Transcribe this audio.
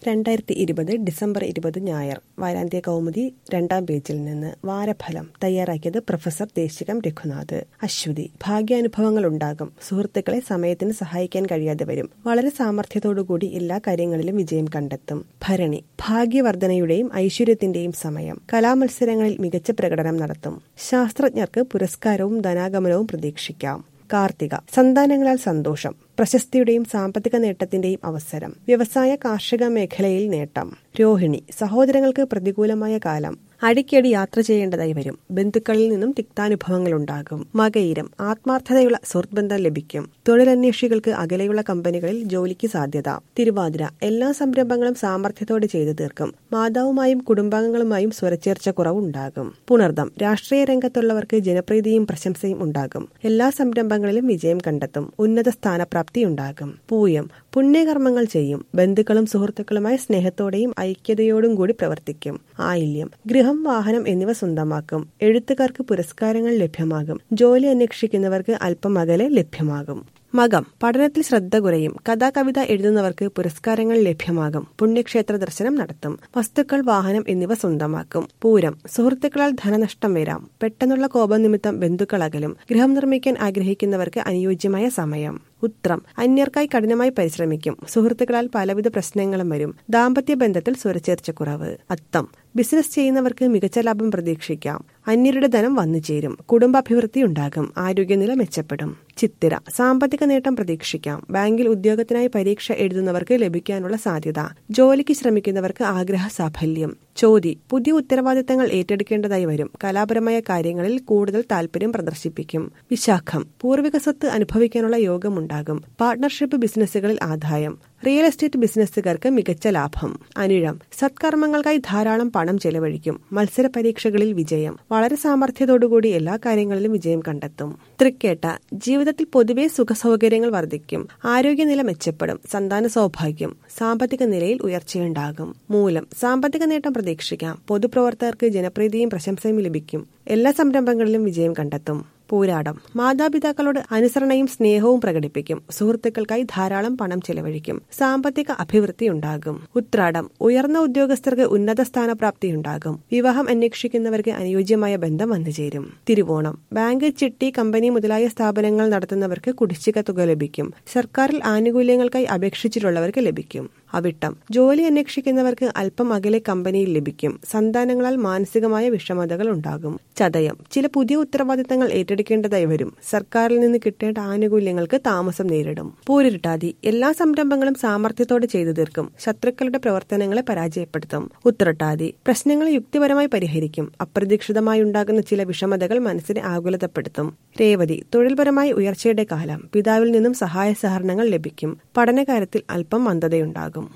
രണ്ടായിരത്തി ഇരുപത് ഡിസംബർ ഇരുപത് ഞായർ വാരാന്ത്യ കൗമുദി രണ്ടാം പേജിൽ നിന്ന് വാരഫലം തയ്യാറാക്കിയത് പ്രൊഫസർ ദേശികം രഘുനാഥ് അശ്വതി ഭാഗ്യാനുഭവങ്ങൾ ഉണ്ടാകും സുഹൃത്തുക്കളെ സമയത്തിന് സഹായിക്കാൻ കഴിയാതെ വരും വളരെ സാമർഥ്യത്തോടുകൂടി എല്ലാ കാര്യങ്ങളിലും വിജയം കണ്ടെത്തും ഭരണി ഭാഗ്യവർദ്ധനയുടെയും ഐശ്വര്യത്തിന്റെയും സമയം കലാമത്സരങ്ങളിൽ മികച്ച പ്രകടനം നടത്തും ശാസ്ത്രജ്ഞർക്ക് പുരസ്കാരവും ധനാഗമനവും പ്രതീക്ഷിക്കാം കാർത്തിക സന്താനങ്ങളാൽ സന്തോഷം പ്രശസ്തിയുടെയും സാമ്പത്തിക നേട്ടത്തിന്റെയും അവസരം വ്യവസായ കാർഷിക മേഖലയിൽ നേട്ടം രോഹിണി സഹോദരങ്ങൾക്ക് പ്രതികൂലമായ കാലം അടിക്കടി യാത്ര ചെയ്യേണ്ടതായി വരും ബന്ധുക്കളിൽ നിന്നും തിക്താനുഭവങ്ങൾ ഉണ്ടാകും മകയിരം ആത്മാർത്ഥതയുള്ള സുഹൃത്ബന്ധം ലഭിക്കും തൊഴിലന്വേഷികൾക്ക് അകലെയുള്ള കമ്പനികളിൽ ജോലിക്ക് സാധ്യത തിരുവാതിര എല്ലാ സംരംഭങ്ങളും സാമർഥ്യത്തോടെ ചെയ്തു തീർക്കും മാതാവുമായും കുടുംബാംഗങ്ങളുമായും സ്വരച്ചേർച്ച കുറവുണ്ടാകും പുണർദം രാഷ്ട്രീയ രംഗത്തുള്ളവർക്ക് ജനപ്രീതിയും പ്രശംസയും ഉണ്ടാകും എല്ലാ സംരംഭങ്ങളിലും വിജയം കണ്ടെത്തും ഉന്നത സ്ഥാനപ്രാപ്തി ഉണ്ടാകും പൂയം പുണ്യകർമ്മങ്ങൾ ചെയ്യും ബന്ധുക്കളും സുഹൃത്തുക്കളുമായി സ്നേഹത്തോടെയും ഐക്യതയോടും കൂടി പ്രവർത്തിക്കും ആയില്യം ഗൃഹം വാഹനം എന്നിവ സ്വന്തമാക്കും എഴുത്തുകാർക്ക് പുരസ്കാരങ്ങൾ ലഭ്യമാകും ജോലി അന്വേഷിക്കുന്നവർക്ക് അല്പം അകലെ ലഭ്യമാകും മകം പഠനത്തിൽ ശ്രദ്ധ കുറയും കഥാകവിത എഴുതുന്നവർക്ക് പുരസ്കാരങ്ങൾ ലഭ്യമാകും പുണ്യക്ഷേത്ര ദർശനം നടത്തും വസ്തുക്കൾ വാഹനം എന്നിവ സ്വന്തമാക്കും പൂരം സുഹൃത്തുക്കളാൽ ധനനഷ്ടം വരാം പെട്ടെന്നുള്ള കോപം നിമിത്തം ബന്ധുക്കൾ അകലും ഗൃഹം നിർമ്മിക്കാൻ ആഗ്രഹിക്കുന്നവർക്ക് അനുയോജ്യമായ സമയം ഉത്രം അന്യർക്കായി കഠിനമായി പരിശ്രമിക്കും സുഹൃത്തുക്കളാൽ പലവിധ പ്രശ്നങ്ങളും വരും ദാമ്പത്യ ബന്ധത്തിൽ സ്വരച്ചേർച്ച കുറവ് അത്തം ബിസിനസ് ചെയ്യുന്നവർക്ക് മികച്ച ലാഭം പ്രതീക്ഷിക്കാം അന്യരുടെ ധനം വന്നു ചേരും കുടുംബാഭിവൃദ്ധി ഉണ്ടാകും ആരോഗ്യനില മെച്ചപ്പെടും ചിത്തിര സാമ്പത്തിക നേട്ടം പ്രതീക്ഷിക്കാം ബാങ്കിൽ ഉദ്യോഗത്തിനായി പരീക്ഷ എഴുതുന്നവർക്ക് ലഭിക്കാനുള്ള സാധ്യത ജോലിക്ക് ശ്രമിക്കുന്നവർക്ക് ആഗ്രഹ സാഫല്യം ചോതി പുതിയ ഉത്തരവാദിത്തങ്ങൾ ഏറ്റെടുക്കേണ്ടതായി വരും കലാപരമായ കാര്യങ്ങളിൽ കൂടുതൽ താല്പര്യം പ്രദർശിപ്പിക്കും വിശാഖം പൂർവിക സ്വത്ത് അനുഭവിക്കാനുള്ള യോഗമുണ്ടാകും പാർട്ണർഷിപ്പ് ബിസിനസ്സുകളിൽ ആദായം റിയൽ എസ്റ്റേറ്റ് ബിസിനസ്സുകാർക്ക് മികച്ച ലാഭം അനിഴം സത്കർമ്മങ്ങൾക്കായി ധാരാളം പണം ചെലവഴിക്കും മത്സര പരീക്ഷകളിൽ വിജയം വളരെ സാമർഥ്യത്തോടുകൂടി എല്ലാ കാര്യങ്ങളിലും വിജയം കണ്ടെത്തും തൃക്കേട്ട ജീവിതത്തിൽ പൊതുവെ സുഖസൗകര്യങ്ങൾ വർദ്ധിക്കും ആരോഗ്യനില മെച്ചപ്പെടും സന്താന സൗഭാഗ്യം സാമ്പത്തിക നിലയിൽ ഉയർച്ചയുണ്ടാകും മൂലം സാമ്പത്തിക നേട്ടം പ്രതീക്ഷിക്കാം പൊതുപ്രവർത്തകർക്ക് ജനപ്രീതിയും പ്രശംസയും ലഭിക്കും എല്ലാ സംരംഭങ്ങളിലും വിജയം കണ്ടെത്തും പോരാടം മാതാപിതാക്കളോട് അനുസരണയും സ്നേഹവും പ്രകടിപ്പിക്കും സുഹൃത്തുക്കൾക്കായി ധാരാളം പണം ചെലവഴിക്കും സാമ്പത്തിക അഭിവൃദ്ധി ഉണ്ടാകും ഉത്രാടം ഉയർന്ന ഉദ്യോഗസ്ഥർക്ക് ഉന്നത സ്ഥാനപ്രാപ്തി ഉണ്ടാകും വിവാഹം അന്വേഷിക്കുന്നവർക്ക് അനുയോജ്യമായ ബന്ധം വന്നുചേരും തിരുവോണം ബാങ്ക് ചിട്ടി കമ്പനി മുതലായ സ്ഥാപനങ്ങൾ നടത്തുന്നവർക്ക് കുടിശ്ശിക തുക ലഭിക്കും സർക്കാരിൽ ആനുകൂല്യങ്ങൾക്കായി അപേക്ഷിച്ചിട്ടുള്ളവർക്ക് ലഭിക്കും അവിട്ടം ജോലി അന്വേഷിക്കുന്നവർക്ക് അല്പം അകലെ കമ്പനിയിൽ ലഭിക്കും സന്താനങ്ങളാൽ മാനസികമായ വിഷമതകൾ ഉണ്ടാകും ചതയം ചില പുതിയ ഉത്തരവാദിത്തങ്ങൾ ഏറ്റെടുക്കേണ്ടതായി വരും സർക്കാരിൽ നിന്ന് കിട്ടേണ്ട ആനുകൂല്യങ്ങൾക്ക് താമസം നേരിടും പൂരിട്ടാതി എല്ലാ സംരംഭങ്ങളും സാമർഥ്യത്തോടെ ചെയ്തു തീർക്കും ശത്രുക്കളുടെ പ്രവർത്തനങ്ങളെ പരാജയപ്പെടുത്തും ഉത്തരട്ടാതി പ്രശ്നങ്ങളെ യുക്തിപരമായി പരിഹരിക്കും അപ്രതീക്ഷിതമായി ഉണ്ടാകുന്ന ചില വിഷമതകൾ മനസ്സിനെ ആകുലതപ്പെടുത്തും രേവതി തൊഴിൽപരമായി ഉയർച്ചയുടെ കാലം പിതാവിൽ നിന്നും സഹായ സഹകരണങ്ങൾ ലഭിക്കും പഠനകാര്യത്തിൽ അല്പം മന്ദതയുണ്ടാകും